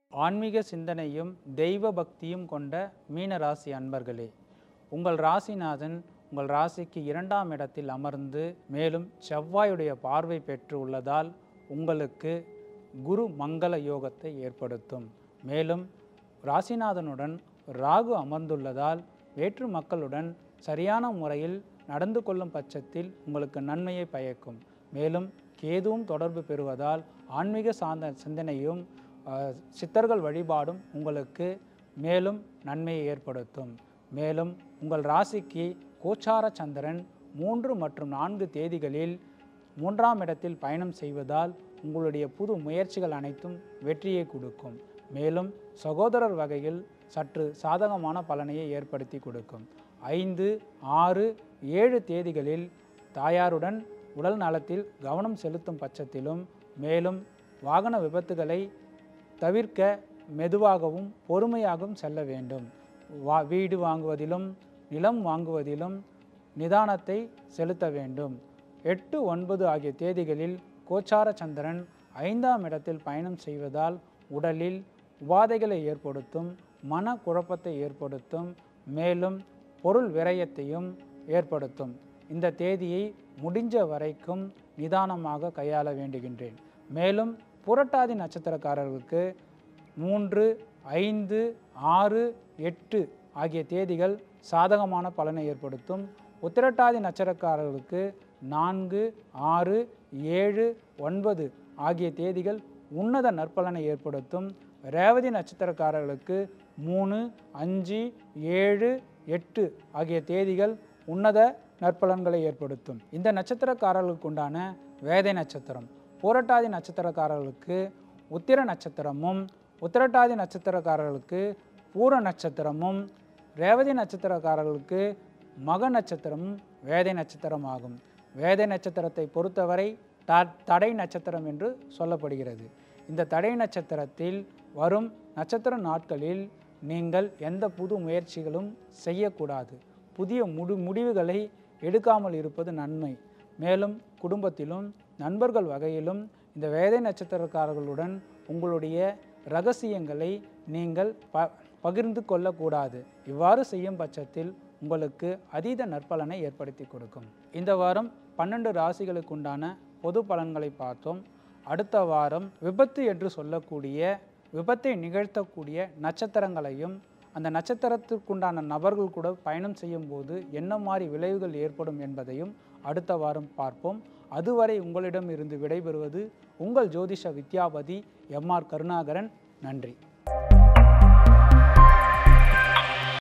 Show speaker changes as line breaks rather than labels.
ஆன்மீக சிந்தனையும் தெய்வ பக்தியும் கொண்ட மீன ராசி அன்பர்களே உங்கள் ராசிநாதன் உங்கள் ராசிக்கு இரண்டாம் இடத்தில் அமர்ந்து மேலும் செவ்வாயுடைய பார்வை பெற்று உள்ளதால் உங்களுக்கு குரு மங்கள யோகத்தை ஏற்படுத்தும் மேலும் ராசிநாதனுடன் ராகு அமர்ந்துள்ளதால் வேற்று மக்களுடன் சரியான முறையில் நடந்து கொள்ளும் பட்சத்தில் உங்களுக்கு நன்மையை பயக்கும் மேலும் கேதுவும் தொடர்பு பெறுவதால் ஆன்மீக சார்ந்த சிந்தனையும் அஹ், சித்தர்கள் வழிபாடும் உங்களுக்கு மேலும் நன்மையை ஏற்படுத்தும் மேலும் உங்கள் ராசிக்கு கோச்சார சந்திரன் மூன்று மற்றும் நான்கு தேதிகளில் மூன்றாம் இடத்தில் பயணம் செய்வதால் உங்களுடைய புது முயற்சிகள் அனைத்தும் வெற்றியை கொடுக்கும் மேலும் சகோதரர் வகையில் சற்று சாதகமான பலனையை ஏற்படுத்தி கொடுக்கும் ஐந்து ஆறு ஏழு தேதிகளில் தாயாருடன் உடல் நலத்தில் கவனம் செலுத்தும் பட்சத்திலும் மேலும் வாகன விபத்துகளை தவிர்க்க மெதுவாகவும் பொறுமையாகவும் செல்ல வேண்டும் வா வீடு வாங்குவதிலும் நிலம் வாங்குவதிலும் நிதானத்தை செலுத்த வேண்டும் எட்டு ஒன்பது ஆகிய தேதிகளில் கோச்சார சந்திரன் ஐந்தாம் இடத்தில் பயணம் செய்வதால் உடலில் உபாதைகளை ஏற்படுத்தும் மன குழப்பத்தை ஏற்படுத்தும் மேலும் பொருள் விரயத்தையும் ஏற்படுத்தும் இந்த தேதியை முடிஞ்ச வரைக்கும் நிதானமாக கையாள வேண்டுகின்றேன் மேலும் புரட்டாதி நட்சத்திரக்காரர்களுக்கு மூன்று ஐந்து ஆறு எட்டு ஆகிய தேதிகள் சாதகமான பலனை ஏற்படுத்தும் உத்திரட்டாதி நட்சத்திரக்காரர்களுக்கு நான்கு ஆறு ஏழு ஒன்பது ஆகிய தேதிகள் உன்னத நற்பலனை ஏற்படுத்தும் ரேவதி நட்சத்திரக்காரர்களுக்கு மூணு அஞ்சு ஏழு எட்டு ஆகிய தேதிகள் உன்னத நற்பலன்களை ஏற்படுத்தும் இந்த நட்சத்திரக்காரர்களுக்கு உண்டான வேதை நட்சத்திரம் பூரட்டாதி நட்சத்திரக்காரர்களுக்கு உத்திர நட்சத்திரமும் உத்திரட்டாதி நட்சத்திரக்காரர்களுக்கு பூர நட்சத்திரமும் ரேவதி நட்சத்திரக்காரர்களுக்கு மக நட்சத்திரமும் வேதை நட்சத்திரம் ஆகும் வேதை நட்சத்திரத்தை பொறுத்தவரை த தடை நட்சத்திரம் என்று சொல்லப்படுகிறது இந்த தடை நட்சத்திரத்தில் வரும் நட்சத்திர நாட்களில் நீங்கள் எந்த புது முயற்சிகளும் செய்யக்கூடாது புதிய முடி முடிவுகளை எடுக்காமல் இருப்பது நன்மை மேலும் குடும்பத்திலும் நண்பர்கள் வகையிலும் இந்த வேதை நட்சத்திரக்காரர்களுடன் உங்களுடைய ரகசியங்களை நீங்கள் ப பகிர்ந்து கொள்ளக்கூடாது இவ்வாறு செய்யும் பட்சத்தில் உங்களுக்கு அதீத நற்பலனை ஏற்படுத்தி கொடுக்கும் இந்த வாரம் பன்னெண்டு ராசிகளுக்கு உண்டான பொது பலன்களை பார்த்தோம் அடுத்த வாரம் விபத்து என்று சொல்லக்கூடிய விபத்தை நிகழ்த்தக்கூடிய நட்சத்திரங்களையும் அந்த நட்சத்திரத்திற்குண்டான நபர்கள் கூட பயணம் செய்யும் போது என்ன மாதிரி விளைவுகள் ஏற்படும் என்பதையும் அடுத்த வாரம் பார்ப்போம் அதுவரை உங்களிடம் இருந்து விடைபெறுவது உங்கள் ஜோதிஷ வித்யாபதி எம் ஆர் கருணாகரன் நன்றி